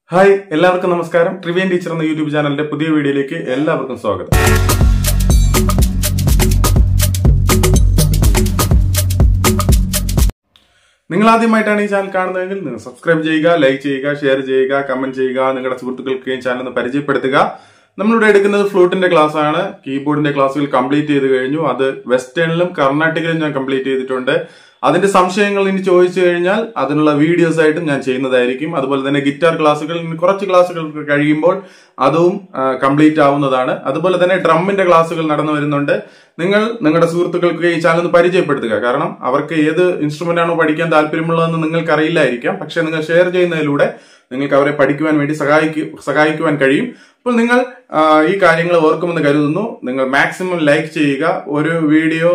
hi എല്ലാവർക്കും നമസ്കാരം ട്രിവിയൻ teacher എന്ന യൂട്യൂബ് ചാനലിന്റെ പുതിയ വീഡിയോയിലേക്ക് എല്ലാവർക്കും സ്വാഗതം നിങ്ങൾ ആദ്യമായിട്ടാണ് ഈ ചാനൽ കാണുന്നതെങ്കിൽ നിങ്ങൾ സബ്സ്ക്രൈബ് ചെയ്യുക ലൈക്ക് ചെയ്യുക ഷെയർ ചെയ്യുക കമന്റ് ചെയ്യുക നിങ്ങളുടെ സുഹൃത്തുക്കൾക്ക് ഈ ചാനൽ ഒന്ന് പരിചയപ്പെടുത്തുക നമ്മളിവിടെ എടുക്കുന്നത് ഫ്ലൂട്ടിന്റെ ക്ലാസ് ആണ് കീബോർഡിന്റെ ക്ലാസ്സുകൾ കംപ്ലീറ്റ് ചെയ്ത് കഴിഞ്ഞു അത് വെസ്റ്റേണിലും കർണാടകയിലും ഞാൻ കംപ്ലീറ്റ് ചെയ്തിട്ടുണ്ട് അതിന്റെ സംശയങ്ങൾ ഇനി ചോദിച്ചു കഴിഞ്ഞാൽ അതിനുള്ള വീഡിയോസ് ആയിട്ടും ഞാൻ ചെയ്യുന്നതായിരിക്കും അതുപോലെ തന്നെ ഗിറ്റാർ ക്ലാസ്സുകൾ ഇനി കുറച്ച് ക്ലാസ്സുകൾ കഴിയുമ്പോൾ അതും കംപ്ലീറ്റ് ആവുന്നതാണ് അതുപോലെ തന്നെ ഡ്രമ്മിന്റെ ക്ലാസ്സുകൾ നടന്നു വരുന്നുണ്ട് നിങ്ങൾ നിങ്ങളുടെ സുഹൃത്തുക്കൾക്ക് ഈ ചാനൽ ഒന്ന് പരിചയപ്പെടുത്തുക കാരണം അവർക്ക് ഏത് ഇൻസ്ട്രുമെന്റ് ആണോ പഠിക്കാൻ താല്പര്യമുള്ളതെന്ന് നിങ്ങൾക്ക് അറിയില്ലായിരിക്കാം പക്ഷെ നിങ്ങൾ ഷെയർ ചെയ്യുന്നതിലൂടെ നിങ്ങൾക്ക് അവരെ പഠിക്കുവാൻ വേണ്ടി സഹായിക്കു സഹായിക്കുവാൻ കഴിയും അപ്പോൾ നിങ്ങൾ ആ, ഈ കാര്യങ്ങൾ ഓർക്കുമെന്ന് കരുതുന്നു നിങ്ങൾ മാക്സിമം ലൈക്ക് ചെയ്യുക ഒരു വീഡിയോ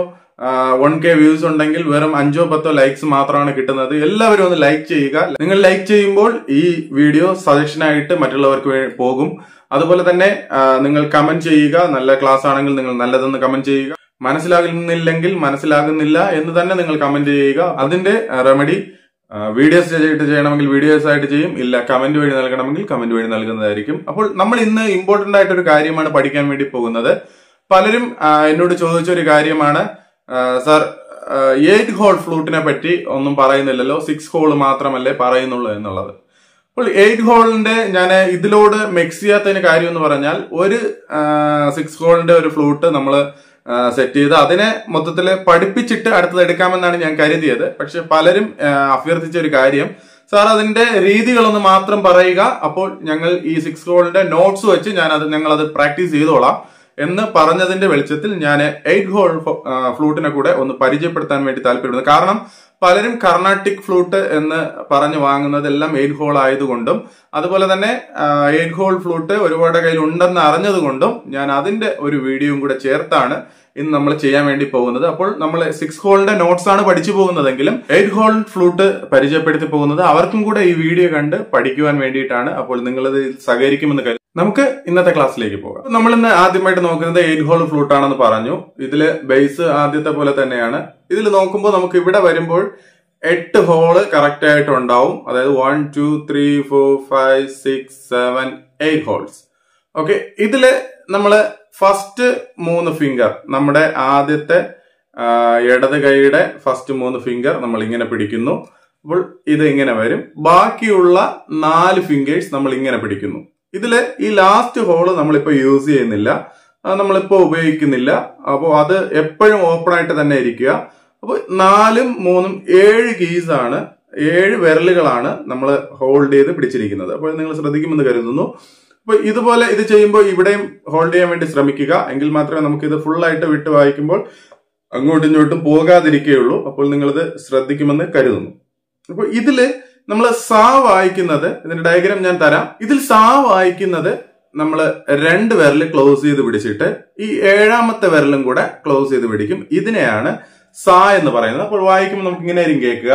വൺ കെ വ്യൂസ് ഉണ്ടെങ്കിൽ വെറും അഞ്ചോ പത്തോ ലൈക്സ് മാത്രമാണ് കിട്ടുന്നത് എല്ലാവരും ഒന്ന് ലൈക്ക് ചെയ്യുക നിങ്ങൾ ലൈക്ക് ചെയ്യുമ്പോൾ ഈ വീഡിയോ സജഷനായിട്ട് മറ്റുള്ളവർക്ക് വേ- പോകും അതുപോലെ തന്നെ ആ, നിങ്ങൾ കമന്റ് ചെയ്യുക നല്ല ക്ലാസ് ആണെങ്കിൽ നിങ്ങൾ നല്ലതെന്ന് കമന്റ് ചെയ്യുക മനസ്സിലാകുന്നില്ലെങ്കിൽ മനസ്സിലാകുന്നില്ല എന്ന് തന്നെ നിങ്ങൾ കമന്റ് ചെയ്യുക അതിന്റെ റെമഡി വീഡിയോസ് ആയിട്ട് ചെയ്യണമെങ്കിൽ വീഡിയോസ് ആയിട്ട് ചെയ്യും ഇല്ല കമന്റ് വഴി നൽകണമെങ്കിൽ കമന്റ് വഴി നൽകുന്നതായിരിക്കും അപ്പോൾ നമ്മൾ ഇന്ന് ഇമ്പോർട്ടന്റ് ആയിട്ടൊരു കാര്യമാണ് പഠിക്കാൻ വേണ്ടി പോകുന്നത് പലരും ആ, എന്നോട് ചോദിച്ച ഒരു കാര്യമാണ് സാർ എയ്റ്റ് ഹോൾ ഫ്ലൂട്ടിനെ പറ്റി ഒന്നും പറയുന്നില്ലല്ലോ സിക്സ് ഹോൾ മാത്രമല്ലേ പറയുന്നുള്ളൂ എന്നുള്ളത് അപ്പോൾ എയ്റ്റ് ഹോളിന്റെ ഞാൻ ഇതിലോട് മിക്സ് ചെയ്യാത്തതിന് കാര്യം എന്ന് പറഞ്ഞാൽ ഒരു സിക്സ് ഹോളിന്റെ ഒരു ഫ്ലൂട്ട് നമ്മൾ സെറ്റ് ചെയ്ത് അതിനെ മൊത്തത്തിൽ പഠിപ്പിച്ചിട്ട് അടുത്തത് എടുക്കാമെന്നാണ് ഞാൻ കരുതിയത് പക്ഷെ പലരും ആ, അഭ്യർത്ഥിച്ച ഒരു കാര്യം സാർ അതിന്റെ രീതികളൊന്ന് മാത്രം പറയുക അപ്പോൾ ഞങ്ങൾ ഈ സിക്സ് ഹോളിന്റെ നോട്ട്സ് വെച്ച് ഞാൻ അത് ഞങ്ങൾ അത് പ്രാക്ടീസ് ചെയ്തോളാം എന്ന് പറഞ്ഞതിന്റെ വെളിച്ചത്തിൽ ഞാൻ എയ്റ്റ് ഹോൾ ഫ്ലൂട്ടിനെ കൂടെ ഒന്ന് പരിചയപ്പെടുത്താൻ വേണ്ടി താല്പര്യപ്പെടുന്നു കാരണം പലരും കർണാട്ടിക് ഫ്ലൂട്ട് എന്ന് പറഞ്ഞു വാങ്ങുന്നതെല്ലാം എയ്റ്റ് ഹോൾ ആയതുകൊണ്ടും അതുപോലെ തന്നെ എയ്റ്റ് ഹോൾ ഫ്ലൂട്ട് ഒരുപാട് കയ്യിൽ ഉണ്ടെന്ന് അറിഞ്ഞതുകൊണ്ടും ഞാൻ അതിന്റെ ഒരു വീഡിയോയും കൂടെ ചേർത്താണ് ഇന്ന് നമ്മൾ ചെയ്യാൻ വേണ്ടി പോകുന്നത് അപ്പോൾ നമ്മൾ സിക്സ് ഹോളിന്റെ നോട്ട്സ് ആണ് പഠിച്ചു പോകുന്നതെങ്കിലും എയ്റ്റ് ഹോൾ ഫ്ലൂട്ട് പരിചയപ്പെടുത്തി പോകുന്നത് അവർക്കും കൂടെ ഈ വീഡിയോ കണ്ട് പഠിക്കുവാൻ വേണ്ടിയിട്ടാണ് അപ്പോൾ നിങ്ങളിത് സഹകരിക്കുമെന്ന് കരുതി നമുക്ക് ഇന്നത്തെ ക്ലാസ്സിലേക്ക് പോകാം നമ്മൾ ഇന്ന് ആദ്യമായിട്ട് നോക്കുന്നത് എയ്റ്റ് ഹോൾ ഫ്ലൂട്ട് ആണെന്ന് പറഞ്ഞു ഇതില് ബേസ് ആദ്യത്തെ പോലെ തന്നെയാണ് ഇതിൽ നോക്കുമ്പോൾ നമുക്ക് ഇവിടെ വരുമ്പോൾ എട്ട് ഹോള് കറക്റ്റ് ആയിട്ട് ഉണ്ടാവും അതായത് one two three four five six seven eight holes okay ഇതില് നമ്മള് ഫസ്റ്റ് മൂന്ന് ഫിംഗർ നമ്മുടെ ആദ്യത്തെ ആ, ഇടത് കൈയുടെ ഫസ്റ്റ് മൂന്ന് ഫിംഗർ നമ്മൾ ഇങ്ങനെ പിടിക്കുന്നു അപ്പോൾ ഇത് ഇങ്ങനെ വരും ബാക്കിയുള്ള നാല് ഫിംഗേഴ്സ് നമ്മൾ ഇങ്ങനെ പിടിക്കുന്നു ഇതില് ഈ ലാസ്റ്റ് ഹോള് നമ്മളിപ്പോ യൂസ് ചെയ്യുന്നില്ല അത് നമ്മളിപ്പോ ഉപയോഗിക്കുന്നില്ല അപ്പോൾ അത് എപ്പോഴും ഓപ്പൺ ആയിട്ട് തന്നെ ഇരിക്കുക അപ്പോൾ നാലും മൂന്നും ഏഴ് കീസ് ആണ് ഏഴ് വിരലുകളാണ് നമ്മൾ ഹോൾഡ് ചെയ്ത് പിടിച്ചിരിക്കുന്നത് അപ്പോൾ നിങ്ങൾ ശ്രദ്ധിക്കുമെന്ന് കരുതുന്നു അപ്പൊ ഇതുപോലെ ഇത് ചെയ്യുമ്പോൾ ഇവിടെയും ഹോൾഡ് ചെയ്യാൻ വേണ്ടി ശ്രമിക്കുക എങ്കിൽ മാത്രമേ നമുക്ക് ഇത് ഫുൾ ആയിട്ട് വിട്ട് വായിക്കുമ്പോൾ അങ്ങോട്ടും ഇങ്ങോട്ടും പോകാതിരിക്കുകയുള്ളൂ അപ്പോൾ നിങ്ങളിത് ശ്രദ്ധിക്കുമെന്ന് കരുതുന്നു അപ്പോൾ ഇതില് നമ്മൾ സാ വായിക്കുന്നത് ഇതിന്റെ ഡയഗ്രാം ഞാൻ തരാം ഇതിൽ സാ വായിക്കുന്നത് നമ്മൾ രണ്ട് വിരൽ ക്ലോസ് ചെയ്ത് പിടിച്ചിട്ട് ഈ ഏഴാമത്തെ വിരലും കൂടെ ക്ലോസ് ചെയ്ത് പിടിക്കും ഇതിനെയാണ് സാ എന്ന് പറയുന്നത് അപ്പോൾ വായിക്കുമ്പോൾ നമുക്ക് ഇങ്ങനെ ആയിരിക്കും കേൾക്കുക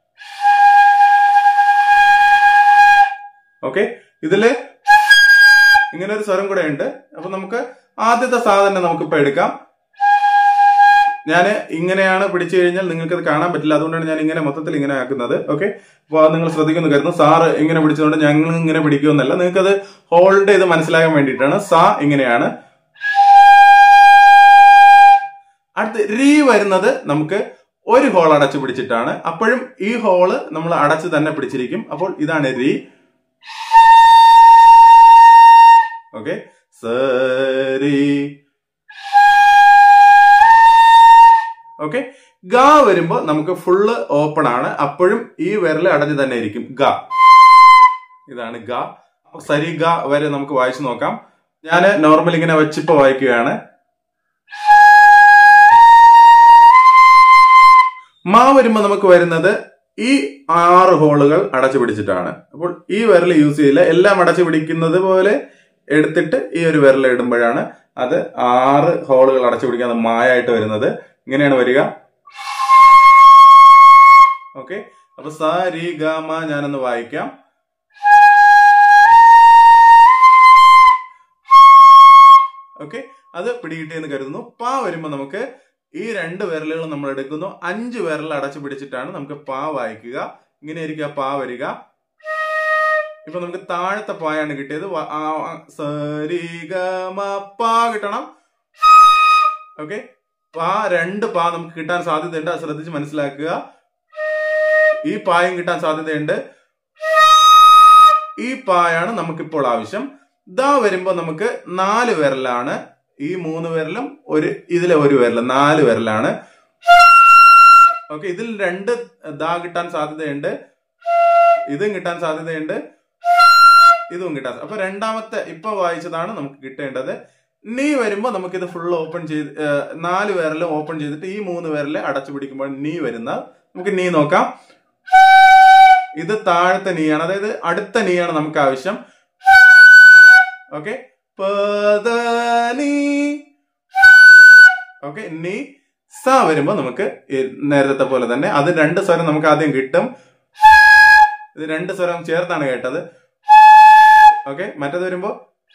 ഓക്കെ ഇതില് ഇങ്ങനെ ഒരു സ്വരം കൂടെ ഉണ്ട് അപ്പൊ നമുക്ക് ആദ്യത്തെ സാ തന്നെ നമുക്കിപ്പോ എടുക്കാം ഞാൻ ഇങ്ങനെയാണ് പിടിച്ചു കഴിഞ്ഞാൽ നിങ്ങൾക്ക് അത് കാണാൻ പറ്റില്ല അതുകൊണ്ടാണ് ഞാൻ ഇങ്ങനെ മൊത്തത്തിൽ ഇങ്ങനെ ആക്കുന്നത് ഓക്കെ അപ്പോൾ അത് നിങ്ങൾ ശ്രദ്ധിക്കുന്നു കരുതുന്നു സാറ് ഇങ്ങനെ പിടിച്ചതുകൊണ്ട് ഞങ്ങൾ ഇങ്ങനെ പിടിക്കുമെന്നല്ല നിങ്ങൾക്ക് അത് ഹോൾഡ് ചെയ്ത് മനസ്സിലാക്കാൻ വേണ്ടിയിട്ടാണ് സാ ഇങ്ങനെയാണ് അടുത്ത് രീ വരുന്നത് നമുക്ക് ഒരു ഹോൾ അടച്ചു പിടിച്ചിട്ടാണ് അപ്പോഴും ഈ ഹോള് നമ്മൾ അടച്ച് തന്നെ പിടിച്ചിരിക്കും അപ്പോൾ ഇതാണ് രീ ഓക്കെ സരി ഓക്കെ ഗ വരുമ്പോ നമുക്ക് ഫുള്ള് ഓപ്പൺ ആണ് അപ്പോഴും ഈ വിരൽ അടഞ്ഞു തന്നെ ഇരിക്കും ഗ ഇതാണ് ഗ സരി ഗ വരെ നമുക്ക് വായിച്ചു നോക്കാം ഞാൻ നോർമൽ ഇങ്ങനെ വെച്ചിപ്പോ വായിക്കുകയാണ് മാ വരുമ്പോ നമുക്ക് വരുന്നത് ഈ ആറ് ഹോളുകൾ അടച്ചു പിടിച്ചിട്ടാണ് അപ്പോൾ ഈ വിരൽ യൂസ് ചെയ്യില്ല എല്ലാം അടച്ചു പിടിക്കുന്നത് പോലെ എടുത്തിട്ട് ഈ ഒരു വിരൽ ഇടുമ്പോഴാണ് അത് ആറ് ഹോളുകൾ അടച്ചു പിടിക്കാൻ അത് മായായിട്ട് വരുന്നത് ഇങ്ങനെയാണ് വരിക ഓക്കെ അപ്പൊ സ രി ഗ മ ഞാനൊന്ന് വായിക്കാം ഓക്കെ അത് പിടികിട്ടിയെന്ന് കരുതുന്നു പാ വരുമ്പോ നമുക്ക് ഈ രണ്ട് വിരലുകൾ നമ്മൾ എടുക്കുന്നു അഞ്ച് വിരൽ അടച്ചു പിടിച്ചിട്ടാണ് നമുക്ക് പാ വായിക്കുക ഇങ്ങനെ ആയിരിക്കും ആ പാ വരിക ഇപ്പൊ നമുക്ക് താഴത്തെ പായാണ് കിട്ടിയത് വ- ആ, ആ, സരി ഗ മ പ കിട്ടണം ഓക്കെ പാ രണ്ട് പാ നമുക്ക് കിട്ടാൻ സാധ്യതയുണ്ട് അത് ശ്രദ്ധിച്ച് മനസ്സിലാക്കുക ഈ പായം കിട്ടാൻ സാധ്യതയുണ്ട് ഈ പായാണ് നമുക്കിപ്പോൾ ആവശ്യം ദാ വരുമ്പോ നമുക്ക് നാല് വിരലാണ് ഈ മൂന്ന് വിരലും ഒരു ഇതിലെ ഒരു വിരൽ നാല് വിരലാണ് ഓക്കെ ഇതിൽ രണ്ട് ദാ കിട്ടാൻ സാധ്യതയുണ്ട് ഇതും കിട്ടാൻ സാധ്യതയുണ്ട് ഇതും കിട്ടാൻ അപ്പൊ രണ്ടാമത്തെ ഇപ്പൊ വായിച്ചതാണ് നമുക്ക് കിട്ടേണ്ടത് നീ വരുമ്പോ നമുക്കിത് ഫുൾ ഓപ്പൺ ചെയ്ത് ഏഹ്, നാല് വിരലും ഓപ്പൺ ചെയ്തിട്ട് ഈ മൂന്ന് വിരല് അടച്ചു പിടിക്കുമ്പോൾ നീ വരുന്ന നമുക്ക് നീ നോക്കാം ഇത് താഴത്തെ നീയാണ് അതായത് അടുത്ത നീയാണ് നമുക്ക് ആവശ്യം ഓക്കെ ഓക്കെ നീ സ വരുമ്പോ നമുക്ക് ഈ നേരത്തെ പോലെ തന്നെ അത് രണ്ട് സ്വരം നമുക്ക് ആദ്യം കിട്ടും ഇത് രണ്ട് സ്വരം ചേർത്താണ് കേട്ടത് ഓക്കെ മറ്റേത് വരുമ്പോ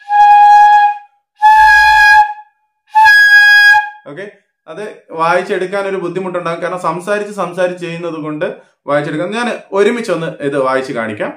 ഓക്കെ അത് വായിച്ചെടുക്കാൻ ഒരു ബുദ്ധിമുട്ടുണ്ടാകും കാരണം സംസാരിച്ച് സംസാരിച്ച് ചെയ്യുന്നത് കൊണ്ട് വായിച്ചെടുക്കാം ഞാൻ ഒരുമിച്ചൊന്ന് ഇത് വായിച്ച് കാണിക്കാം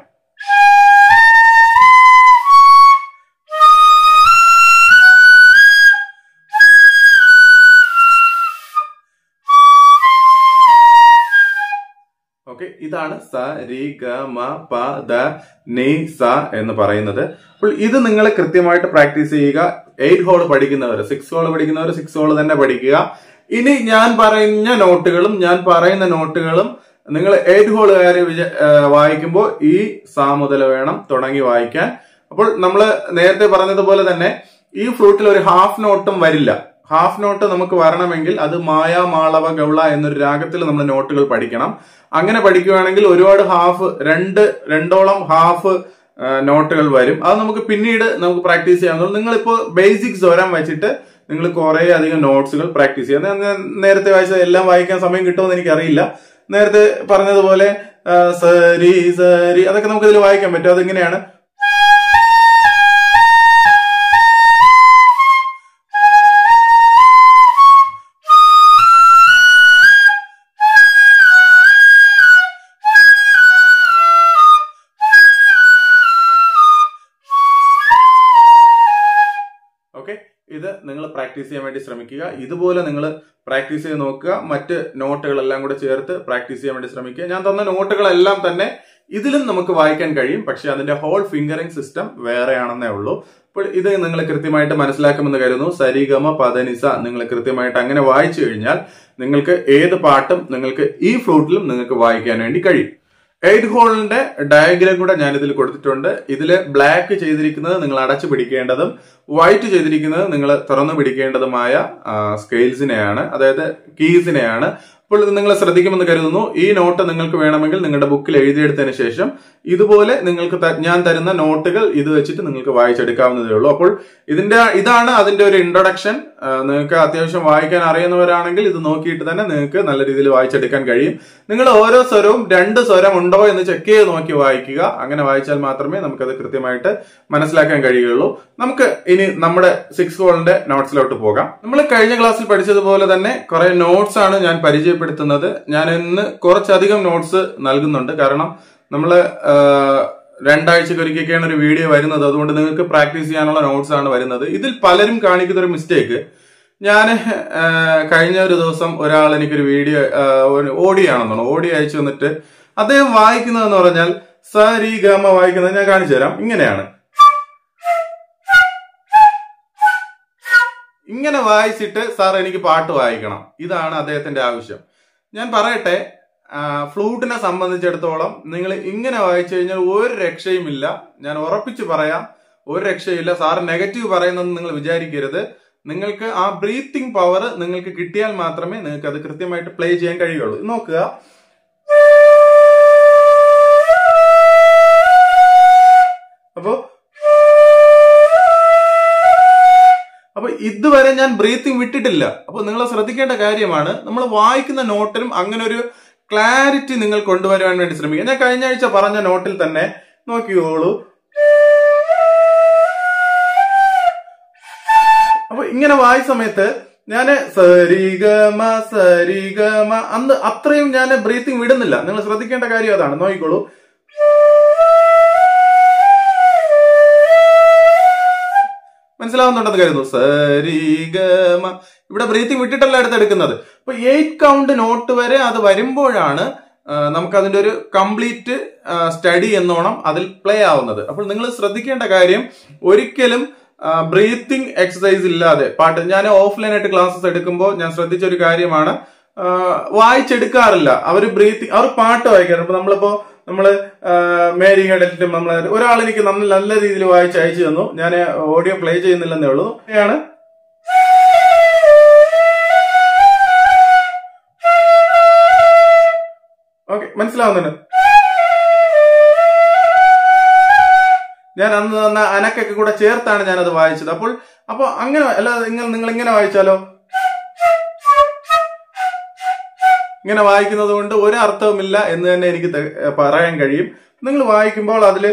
ഓക്കെ ഇതാണ് സ രി ഗ മ പ ദ നി സ എന്ന് പറയുന്നത് അപ്പോൾ ഇത് നിങ്ങൾ കൃത്യമായിട്ട് പ്രാക്ടീസ് ചെയ്യുക എയ്റ്റ് ഹോൾ പഠിക്കുന്നവർ സിക്സ് ഹോൾ പഠിക്കുന്നവർ സിക്സ് ഹോൾ തന്നെ പഠിക്കുക ഇനി ഞാൻ പറയുന്ന നോട്ടുകളും ഞാൻ പറയുന്ന നോട്ടുകളും നിങ്ങൾ എയ്റ്റ് ഹോൾ കയറി വിച- ആ, വായിക്കുമ്പോൾ ഈ സാ മുതൽ വേണം തുടങ്ങി വായിക്കാൻ അപ്പോൾ നമ്മൾ നേരത്തെ പറഞ്ഞതുപോലെ തന്നെ ഈ ഫ്ലൂട്ടിൽ ഒരു ഹാഫ് നോട്ടും വരില്ല ഹാഫ് നോട്ട് നമുക്ക് വരണമെങ്കിൽ അത് മായ മാളവ ഗൗള എന്നൊരു രാഗത്തിൽ നമ്മൾ നോട്ടുകൾ പഠിക്കണം അങ്ങനെ പഠിക്കുകയാണെങ്കിൽ ഒരുപാട് ഹാഫ് രണ്ട് രണ്ടോളം ഹാഫ് നോട്ടുകൾ വരും അത് നമുക്ക് പിന്നീട് നമുക്ക് പ്രാക്ടീസ് ചെയ്യാവുന്നതുള്ളൂ നിങ്ങളിപ്പോ ബേസിക് സ്വരം വെച്ചിട്ട് നിങ്ങൾ കുറെ അധികം നോട്ട്സുകൾ പ്രാക്ടീസ് ചെയ്യാം ഞാൻ ഞാൻ നേരത്തെ വായിച്ചത് എല്ലാം വായിക്കാൻ സമയം കിട്ടുമെന്ന് എനിക്കറിയില്ല നേരത്തെ പറഞ്ഞതുപോലെ ആ, സരി സരി അതൊക്കെ നമുക്ക് ഇതിൽ വായിക്കാൻ പറ്റും അതെങ്ങനെയാണ് ഓക്കെ ഇത് നിങ്ങൾ പ്രാക്ടീസ് ചെയ്യാൻ വേണ്ടി ശ്രമിക്കുക ഇതുപോലെ നിങ്ങൾ പ്രാക്ടീസ് ചെയ്ത് നോക്കുക മറ്റ് നോട്ടുകളെല്ലാം കൂടെ ചേർത്ത് പ്രാക്ടീസ് ചെയ്യാൻ വേണ്ടി ശ്രമിക്കുക ഞാൻ തന്ന നോട്ടുകളെല്ലാം തന്നെ ഇതിലും നമുക്ക് വായിക്കാൻ കഴിയും പക്ഷെ അതിന്റെ ഹോൾ ഫിംഗറിംഗ് സിസ്റ്റം വേറെയാണെന്നേ ഉള്ളൂ അപ്പോൾ ഇത് നിങ്ങൾ കൃത്യമായിട്ട് മനസ്സിലാക്കുമെന്ന് കരുതുന്നു സരിഗമ പദനിസ നിങ്ങൾ കൃത്യമായിട്ട് അങ്ങനെ വായിച്ചു കഴിഞ്ഞാൽ നിങ്ങൾക്ക് ഏത് പാട്ടും നിങ്ങൾക്ക് ഈ ഫ്ലൂട്ടിലും നിങ്ങൾക്ക് വായിക്കാൻ വേണ്ടി കഴിയും എയ്റ്റ് ഹോളിന്റെ ഡയഗ്രാം കൂടെ ഞാൻ ഇതിൽ കൊടുത്തിട്ടുണ്ട് ഇതിൽ ബ്ലാക്ക് ചെയ്തിരിക്കുന്നത് നിങ്ങൾ അടച്ചു പിടിക്കേണ്ടതും വൈറ്റ് ചെയ്തിരിക്കുന്നത് നിങ്ങൾ തുറന്നു പിടിക്കേണ്ടതുമായ സ്കെയിൽസിനെയാണ് അതായത് കീസിനെയാണ് അപ്പോൾ ഇത് നിങ്ങൾ ശ്രദ്ധിക്കുമെന്ന് കരുതുന്നു ഈ നോട്ട് നിങ്ങൾക്ക് വേണമെങ്കിൽ നിങ്ങളുടെ ബുക്കിൽ എഴുതിയെടുത്തതിന് ശേഷം ഇതുപോലെ നിങ്ങൾക്ക് ത- ഞാൻ തരുന്ന നോട്ടുകൾ ഇത് വെച്ചിട്ട് നിങ്ങൾക്ക് വായിച്ചെടുക്കാവുന്നതേ ഉള്ളൂ അപ്പോൾ ഇതിന്റെ ഇതാണ് അതിന്റെ ഒരു ഇൻട്രൊഡക്ഷൻ നിങ്ങൾക്ക് അത്യാവശ്യം വായിക്കാൻ അറിയുന്നവരാണെങ്കിൽ ഇത് നോക്കിയിട്ട് തന്നെ നിങ്ങൾക്ക് നല്ല രീതിയിൽ വായിച്ചെടുക്കാൻ കഴിയും നിങ്ങൾ ഓരോ സ്വരവും രണ്ട് സ്വരം ഉണ്ടോ എന്ന് ചെക്ക് ചെയ്ത് നോക്കി വായിക്കുക അങ്ങനെ വായിച്ചാൽ മാത്രമേ നമുക്കത് കൃത്യമായിട്ട് മനസ്സിലാക്കാൻ കഴിയുള്ളൂ നമുക്ക് ഇനി നമ്മുടെ സിക്സ് ഹോളിന്റെ നോട്ട്സിലോട്ട് പോകാം നമ്മൾ കഴിഞ്ഞ ക്ലാസ്സിൽ പഠിച്ചതുപോലെ തന്നെ കുറെ നോട്ട്സ് ആണ് ഞാൻ പരിചയപ്പെടുത്തുന്നത് ഞാൻ ഇന്ന് കുറച്ചധികം നോട്ട്സ് നൽകുന്നുണ്ട് കാരണം നമ്മൾ രണ്ടാഴ്ചക്ക് ഒരിക്കലൊക്കെയാണ് ഒരു വീഡിയോ വരുന്നത് അതുകൊണ്ട് നിങ്ങൾക്ക് പ്രാക്ടീസ് ചെയ്യാനുള്ള നോട്ട്സ് ആണ് വരുന്നത് ഇതിൽ പലരും കാണിക്കുന്ന ഒരു മിസ്റ്റേക്ക് ഞാൻ കഴിഞ്ഞ ഒരു ദിവസം ഒരാൾ എനിക്കൊരു വീഡിയോ ഓഡിയോ ആണെന്നാണ് ഓഡിയോ അയച്ചു വന്നിട്ട് അദ്ദേഹം വായിക്കുന്നതെന്ന് പറഞ്ഞാൽ സരി ഗമ വായിക്കുന്നത് ഞാൻ കാണിച്ചു തരാം ഇങ്ങനെയാണ് ഇങ്ങനെ വായിച്ചിട്ട് സാർ എനിക്ക് പാട്ട് വായിക്കണം ഇതാണ് അദ്ദേഹത്തിന്റെ ആവശ്യം ഞാൻ പറയട്ടെ ആ, ഫ്ലൂട്ടിനെ സംബന്ധിച്ചിടത്തോളം നിങ്ങൾ ഇങ്ങനെ വായിച്ചു കഴിഞ്ഞാൽ ഒരു രക്ഷയുമില്ല ഞാൻ ഉറപ്പിച്ചു പറയാം ഒരു രക്ഷയില്ല സാർ നെഗറ്റീവ് പറയുന്നെന്ന് നിങ്ങൾ വിചാരിക്കരുത് നിങ്ങൾക്ക് ആ ബ്രീത്തിങ് പവർ നിങ്ങൾക്ക് കിട്ടിയാൽ മാത്രമേ നിങ്ങൾക്ക് അത് കൃത്യമായിട്ട് പ്ലേ ചെയ്യാൻ കഴിയുള്ളൂ ഇത് നോക്കുക അപ്പോ അപ്പൊ ഇതുവരെ ഞാൻ ബ്രീത്തിങ് വിട്ടിട്ടില്ല അപ്പൊ നിങ്ങൾ ശ്രദ്ധിക്കേണ്ട കാര്യമാണ് നമ്മൾ വായിക്കുന്ന നോട്ടിലും അങ്ങനെ ഒരു ക്ലാരിറ്റി നിങ്ങൾ കൊണ്ടുവരുവാൻ വേണ്ടി ശ്രമിക്കുക ഞാൻ കഴിഞ്ഞ ആഴ്ച പറഞ്ഞ നോട്ടിൽ തന്നെ നോക്കിയോളൂ അപ്പൊ ഇങ്ങനെ വായ സമയത്ത് ഞാന് സരിഗമ സരിഗമ അന്ന് അത്രയും ഞാൻ ബ്രീത്തിങ് വിടുന്നില്ല നിങ്ങൾ ശ്രദ്ധിക്കേണ്ട കാര്യം അതാണ് നോക്കിക്കോളൂ മനസ്സിലാവുന്നുണ്ടെന്ന് കരുതുന്നു സരിഗമ ഇവിടെ ബ്രീത്തിങ് വിട്ടിട്ടല്ല അടുത്തെടുക്കുന്നത് അപ്പൊ എയ്റ്റ് കൗണ്ട് നോട്ട് വരെ അത് വരുമ്പോഴാണ് ആ, നമുക്ക് അതിന്റെ ഒരു കംപ്ലീറ്റ് സ്റ്റഡി എന്നോണം അതിൽ പ്ലേ ആവുന്നത് അപ്പോൾ നിങ്ങൾ ശ്രദ്ധിക്കേണ്ട കാര്യം ഒരിക്കലും ബ്രീത്തിങ് എക്സസൈസ് ഇല്ലാതെ പാട്ട് ഞാൻ ഓഫ്ലൈൻ ആയിട്ട് ക്ലാസ്സസ് എടുക്കുമ്പോൾ ഞാൻ ശ്രദ്ധിച്ച ഒരു കാര്യമാണ് ആ, വായിച്ചെടുക്കാറില്ല അവർ ബ്രീത്തിങ് അവർ പാട്ട് വായിക്കാറ് ഇപ്പൊ നമ്മളിപ്പോ നമ്മള് ആ, മേരി ഹെഡറ്റും നമ്മൾ ഒരാൾ എനിക്ക് നല്ല നല്ല രീതിയിൽ വായിച്ച് അയച്ചു തന്നു ഞാൻ ഓഡിയോ പ്ലേ ചെയ്യുന്നില്ലെന്നേ ഉള്ളൂ ആണ് ഓക്കെ മനസ്സിലാവുന്നുണ്ട് ഞാൻ അന്ന് തന്ന അനക്കൊക്കെ കൂടെ ചേർത്താണ് ഞാനത് വായിച്ചത് അപ്പോൾ അപ്പൊ അങ്ങനെ അല്ലാതെ നിങ്ങൾ നിങ്ങൾ ഇങ്ങനെ വായിച്ചാലോ ഇങ്ങനെ വായിക്കുന്നത് കൊണ്ട് ഒരു അർത്ഥവുമില്ല എന്ന് തന്നെ എനിക്ക് ത- പറയാൻ കഴിയും നിങ്ങൾ വായിക്കുമ്പോൾ അതില്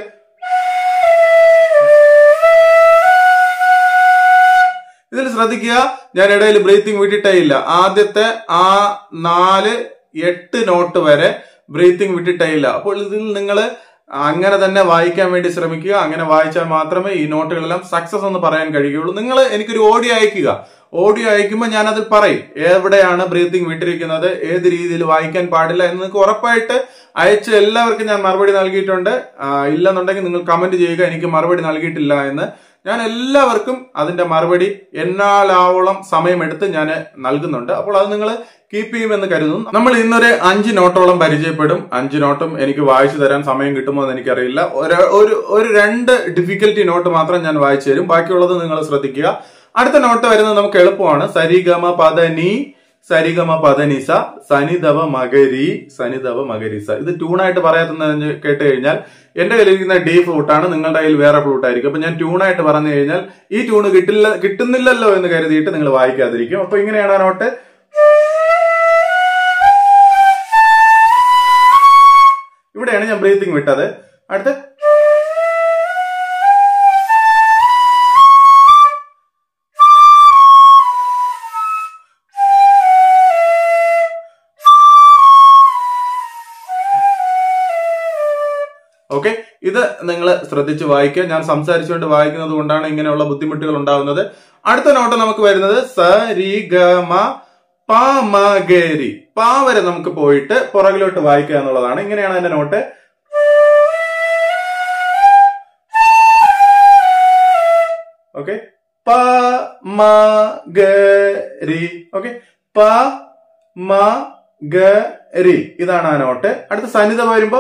ഇതിൽ ശ്രദ്ധിക്കുക ഞാൻ ഇടയിൽ ബ്രീത്തിങ് വിട്ടിട്ടേ ഇല്ല ആദ്യത്തെ ആ നാല് എട്ട് നോട്ട് വരെ ബ്രീത്തിങ് വിട്ടിട്ടേ ഇല്ല അപ്പോൾ ഇതിൽ നിങ്ങൾ അങ്ങനെ തന്നെ വായിക്കാൻ വേണ്ടി ശ്രമിക്കുക അങ്ങനെ വായിച്ചാൽ മാത്രമേ ഈ നോട്ടുകളെല്ലാം സക്സസ് എന്ന് പറയാൻ കഴിയുള്ളൂ നിങ്ങൾ എനിക്കൊരു ഓഡിയോ അയക്കുക ഓഡിയോ അയക്കുമ്പോൾ ഞാൻ അതിൽ പറയും എവിടെയാണ് ബ്രീത്തിങ് വിട്ടിരിക്കുന്നത് ഏത് രീതിയിൽ വായിക്കാൻ പാടില്ല എന്ന് നിങ്ങൾക്ക് ഉറപ്പായിട്ട് അയച്ച എല്ലാവർക്കും ഞാൻ മറുപടി നൽകിയിട്ടുണ്ട് ആ, ഇല്ലെന്നുണ്ടെങ്കിൽ നിങ്ങൾ കമന്റ് ചെയ്യുക എനിക്ക് മറുപടി നൽകിയിട്ടില്ല എന്ന് ഞാൻ എല്ലാവർക്കും അതിന്റെ മറുപടി എന്നാലാവോളം സമയമെടുത്ത് ഞാൻ നൽകുന്നുണ്ട് അപ്പോൾ അത് നിങ്ങൾ കീപ്പ് ചെയ്യുമെന്ന് കരുതുന്നു നമ്മൾ ഇന്നൊരു അഞ്ച് നോട്ടോളം പരിചയപ്പെടും അഞ്ച് നോട്ടും എനിക്ക് വായിച്ചു തരാൻ സമയം കിട്ടുമോ എന്ന് എനിക്കറിയില്ല ഒരു- ഒരു ഒരു രണ്ട് ഡിഫിക്കൽറ്റി നോട്ട് മാത്രം ഞാൻ വായിച്ചു തരും ബാക്കിയുള്ളത് നിങ്ങൾ ശ്രദ്ധിക്കുക അടുത്ത നോട്ട് വരുന്നത് നമുക്ക് എളുപ്പമാണ് സരിഗമ പദനി സരിഗമ പദനിസ സനിതവ മകരി സനിതവ മകരിസ ഇത് ട്യൂണായിട്ട് പറയാത്തുന്ന കേട്ട് കഴിഞ്ഞാൽ എന്റെ കയ്യിലിരിക്കുന്ന ഡി ഫ്ലൂട്ടാണ് നിങ്ങളുടെ കയ്യിൽ വേറെ ഫ്ലൂട്ട് ആയിരിക്കും അപ്പൊ ഞാൻ ട്യൂണായിട്ട് പറഞ്ഞു കഴിഞ്ഞാൽ ഈ ട്യൂണ് കിട്ടില്ല കിട്ടുന്നില്ലല്ലോ എന്ന് കരുതിയിട്ട് നിങ്ങൾ വായിക്കാതിരിക്കും അപ്പൊ ഇങ്ങനെയാണ് ആ നോട്ട് ഇവിടെയാണ് ഞാൻ ബ്രീത്തിങ് വിട്ടത് അടുത്ത് ഓക്കെ ഇത് നിങ്ങൾ ശ്രദ്ധിച്ച് വായിക്കുക ഞാൻ സംസാരിച്ചുകൊണ്ട് വായിക്കുന്നത് കൊണ്ടാണ് ഇങ്ങനെയുള്ള ബുദ്ധിമുട്ടുകൾ ഉണ്ടാകുന്നത് അടുത്ത നോട്ട് നമുക്ക് വരുന്നത് സ രി ഗ മ പ മ ഗ രി പാ വരെ നമുക്ക് പോയിട്ട് പുറകിലോട്ട് വായിക്കുക എന്നുള്ളതാണ് ഇങ്ങനെയാണ് അതിന്റെ നോട്ട് ഓക്കെ പ മ ഗ രി ഓക്കെ പ മ ഗ രി ഇതാണ് ആ നോട്ട് അടുത്ത സന്നിധ വരുമ്പോ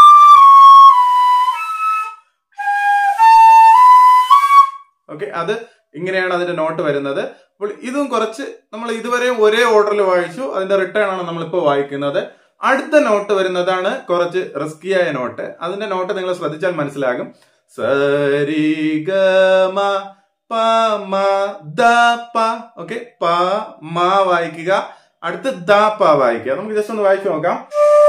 ഓക്കെ അത് ഇങ്ങനെയാണ് അതിന്റെ നോട്ട് വരുന്നത് അപ്പോൾ ഇതും കുറച്ച് നമ്മൾ ഇതുവരെ ഒരേ ഓർഡറിൽ വായിച്ചു അതിന്റെ റിട്ടേൺ ആണ് നമ്മളിപ്പോൾ വായിക്കുന്നത് അടുത്ത നോട്ട് വരുന്നതാണ് കുറച്ച് റിസ്കിയായ നോട്ട് അതിന്റെ നോട്ട് നിങ്ങൾ ശ്രദ്ധിച്ചാൽ മനസ്സിലാകും സരി ഗ മ പ മ ദ പ ഓക്കെ പ മ വായിക്കുക അടുത്ത് ദ പ വായിക്കുക നമുക്ക് ജസ്റ്റ് ഒന്ന് വായിച്ചു നോക്കാം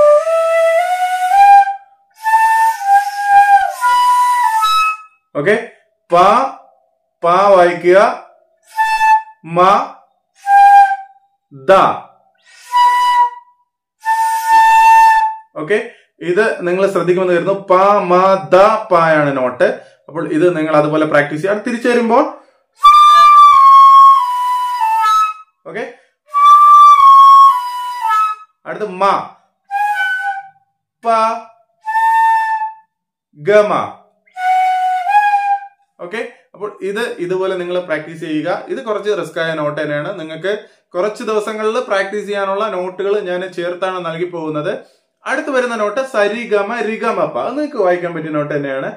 ഓക്കെ പ പ വായിക്കുക മ ദ ഓക്കെ ഇത് നിങ്ങൾ ശ്രദ്ധിക്കുമെന്ന് കരുതുന്നു പ മ ദ പായാണ് നോട്ട് അപ്പോൾ ഇത് നിങ്ങൾ അതുപോലെ പ്രാക്ടീസ് ചെയ്യുക തിരിച്ചു വരുമ്പോൾ ഓക്കെ അടുത്ത് മ പ ഗമ ഓക്കെ അപ്പോൾ ഇത് ഇതുപോലെ നിങ്ങൾ പ്രാക്ടീസ് ചെയ്യുക ഇത് കുറച്ച് റിസ്ക് ആയ നോട്ട് തന്നെയാണ് നിങ്ങൾക്ക് കുറച്ച് ദിവസങ്ങളിൽ പ്രാക്ടീസ് ചെയ്യാനുള്ള നോട്ടുകൾ ഞാൻ ചേർത്താണ് നൽകി പോകുന്നത് അടുത്ത് വരുന്ന നോട്ട് സരിഗമ റിഗമപ്പ അത് നിങ്ങൾക്ക് വായിക്കാൻ പറ്റിയ നോട്ട് തന്നെയാണ്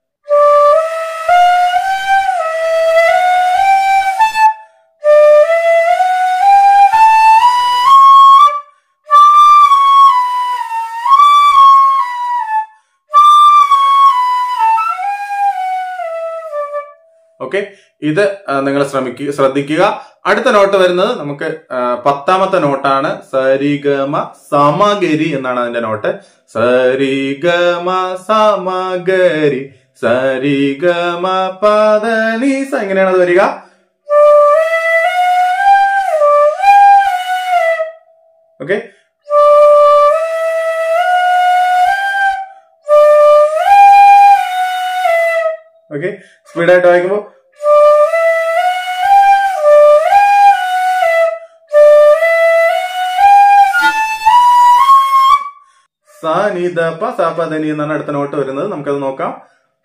ഓക്കെ ഇത് നിങ്ങൾ ശ്രമിക്കുക ശ്രദ്ധിക്കുക അടുത്ത നോട്ട് വരുന്നത് നമുക്ക് ആ, പത്താമത്തെ നോട്ടാണ് സരിഗമ സമഗരി എന്നാണ് അതിന്റെ നോട്ട് സരിഗമ സമഗരി സരിഗമ പദനീസ എങ്ങനെയാണ് അത് വരിക ഓക്കെ ഓക്കെ സ്പീഡായിട്ട് വായിക്കുമ്പോൾ നി ദ പ സ പ ധ നി എന്നാണ് അടുത്ത നോട്ട് വരുന്നത് നമുക്കത് നോക്കാം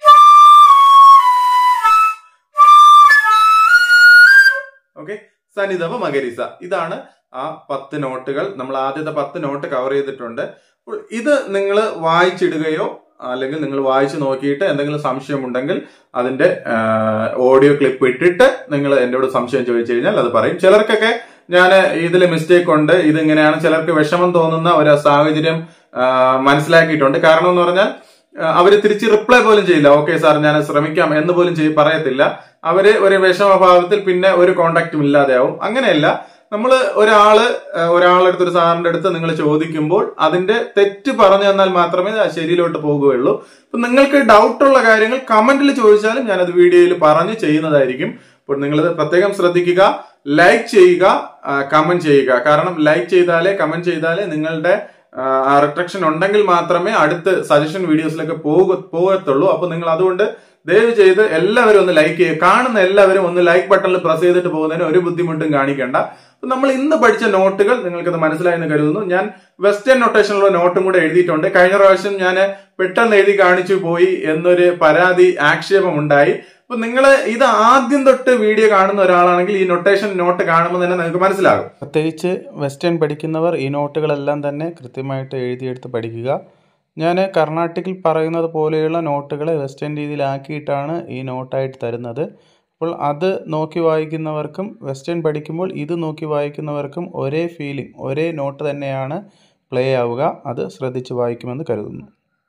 ഓക്കെ സനിധപ മകരിസ ഇതാണ് ആ പത്ത് നോട്ടുകൾ നമ്മൾ ആദ്യത്തെ പത്ത് നോട്ട് കവർ ചെയ്തിട്ടുണ്ട് അപ്പോൾ ഇത് നിങ്ങൾ വായിച്ചിടുകയോ അല്ലെങ്കിൽ നിങ്ങൾ വായിച്ചു നോക്കിയിട്ട് എന്തെങ്കിലും സംശയം ഉണ്ടെങ്കിൽ അതിന്റെ ഓഡിയോ ക്ലിപ്പ് ഇട്ടിട്ട് നിങ്ങൾ എന്നോട് സംശയം ചോദിച്ചു കഴിഞ്ഞാൽ അത് പറയും ചിലർക്കൊക്കെ ഞാൻ ഇതിൽ മിസ്റ്റേക്ക് ഉണ്ട് ഇതിങ്ങനെയാണ് ചിലർക്ക് വിഷമം തോന്നുന്ന ഒരു സാഹചര്യം ആ, മനസ്സിലാക്കിയിട്ടുണ്ട് കാരണം എന്ന് പറഞ്ഞാൽ ആ, അവര് തിരിച്ച് റിപ്ലൈ പോലും ചെയ്യില്ല ഓക്കെ സാർ ഞാൻ ശ്രമിക്കാം എന്ന് പോലും ചെയ് പറയത്തില്ല അവര് ഒരു വിഷമഭാവത്തിൽ പിന്നെ ഒരു കോണ്ടാക്റ്റും ഇല്ലാതെയാവും അങ്ങനെയല്ല നമ്മൾ ഒരാള് ആ, ഒരാളെടുത്ത് ഒരു സാറിന്റെ അടുത്ത് നിങ്ങൾ ചോദിക്കുമ്പോൾ അതിന്റെ തെറ്റ് പറഞ്ഞു തന്നാൽ മാത്രമേ അത് ശരിയിലോട്ട് പോകുകയുള്ളൂ അപ്പൊ നിങ്ങൾക്ക് ഡൗട്ടുള്ള കാര്യങ്ങൾ കമന്റിൽ ചോദിച്ചാലും ഞാനത് വീഡിയോയിൽ പറഞ്ഞ് ചെയ്യുന്നതായിരിക്കും അപ്പോൾ നിങ്ങൾ പ്രത്യേകം ശ്രദ്ധിക്കുക ലൈക്ക് ചെയ്യുക കമന്റ് ചെയ്യുക കാരണം ലൈക്ക് ചെയ്താലേ കമന്റ് ചെയ്താലേ നിങ്ങളുടെ ആ റിട്രക്ഷൻ ഉണ്ടെങ്കിൽ മാത്രമേ അടുത്ത സജഷൻ വീഡിയോസിലൊക്കെ പോക പോകത്തുള്ളൂ അപ്പൊ നിങ്ങൾ അതുകൊണ്ട് ദയവ് ചെയ്ത് എല്ലാവരും ഒന്ന് ലൈക്ക് ചെയ്യുക കാണുന്ന എല്ലാവരും ഒന്ന് ലൈക്ക് ബട്ടണിൽ പ്രസ് ചെയ്തിട്ട് പോകുന്നതിന് ഒരു ബുദ്ധിമുട്ടും കാണിക്കേണ്ട അപ്പൊ നമ്മൾ ഇന്ന് പഠിച്ച നോട്ടുകൾ നിങ്ങൾക്കത് മനസ്സിലായെന്ന് കരുതുന്നു ഞാൻ വെസ്റ്റേൺ നൊട്ടേഷനിലുള്ള നോട്ടും കൂടെ എഴുതിയിട്ടുണ്ട് കഴിഞ്ഞ പ്രാവശ്യം ഞാൻ പെട്ടെന്ന് എഴുതി കാണിച്ചു പോയി എന്നൊരു പരാതി ആക്ഷേപം ഉണ്ടായി അപ്പൊ നിങ്ങൾ ഇത് ആദ്യം തൊട്ട് വീഡിയോ കാണുന്ന ഒരാളാണെങ്കിൽ ഈ നൊട്ടേഷൻ നോട്ട് കാണുമ്പോൾ തന്നെ നിങ്ങൾക്ക് മനസ്സിലാകും പ്രത്യേകിച്ച് വെസ്റ്റേൺ പഠിക്കുന്നവർ ഈ നോട്ടുകളെല്ലാം തന്നെ കൃത്യമായിട്ട് എഴുതിയെടുത്ത് പഠിക്കുക ഞാൻ കർണാട്ടിക്കിൽ പറയുന്നത് പോലെയുള്ള നോട്ടുകളെ വെസ്റ്റേൺ രീതിയിലാക്കിയിട്ടാണ് ഈ നോട്ടായിട്ട് തരുന്നത് അപ്പോൾ അത് നോക്കി വായിക്കുന്നവർക്കും വെസ്റ്റേൺ പഠിക്കുമ്പോൾ ഇത് നോക്കി വായിക്കുന്നവർക്കും ഒരേ ഫീലിംഗ് ഒരേ നോട്ട് തന്നെയാണ് പ്ലേ ആവുക അത് ശ്രദ്ധിച്ച് വായിക്കുമെന്ന് കരുതുന്നു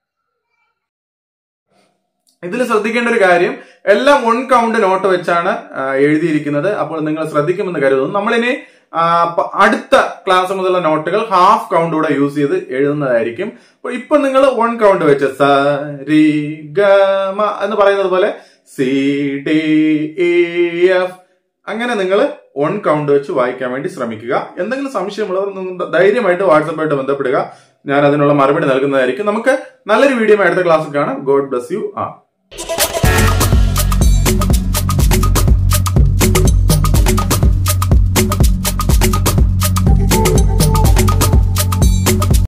ഇതിൽ ശ്രദ്ധിക്കേണ്ട ഒരു കാര്യം എല്ലാം വൺ കൗണ്ട് നോട്ട് വെച്ചാണ് ആ, എഴുതിയിരിക്കുന്നത് അപ്പോൾ നിങ്ങൾ ശ്രദ്ധിക്കുമെന്ന് കരുതുന്നു നമ്മളിനി ആ, പ- അടുത്ത ക്ലാസ് മുതലുള്ള നോട്ടുകൾ ഹാഫ് കൗണ്ട് കൂടെ യൂസ് ചെയ്ത് എഴുതുന്നതായിരിക്കും അപ്പോൾ ഇപ്പൊ നിങ്ങൾ വൺ കൗണ്ട് വെച്ച് സ രി ഗ മ എന്ന് പറയുന്നത് പോലെ സി ഡി ഇ എഫ് അങ്ങനെ നിങ്ങൾ വൺ കൗണ്ട് വെച്ച് വായിക്കാൻ വേണ്ടി ശ്രമിക്കുക എന്തെങ്കിലും സംശയമുള്ളവർ നിങ്ങൾ ധൈര്യമായിട്ട് വാട്സപ്പായിട്ട് ബന്ധപ്പെടുക ഞാൻ അതിനുള്ള മറുപടി നൽകുന്നതായിരിക്കും നമുക്ക് നല്ലൊരു വീഡിയോ അടുത്ത ക്ലാസ്സിൽ കാണാം ഗോഡ് ബ്ലസ് യു ആ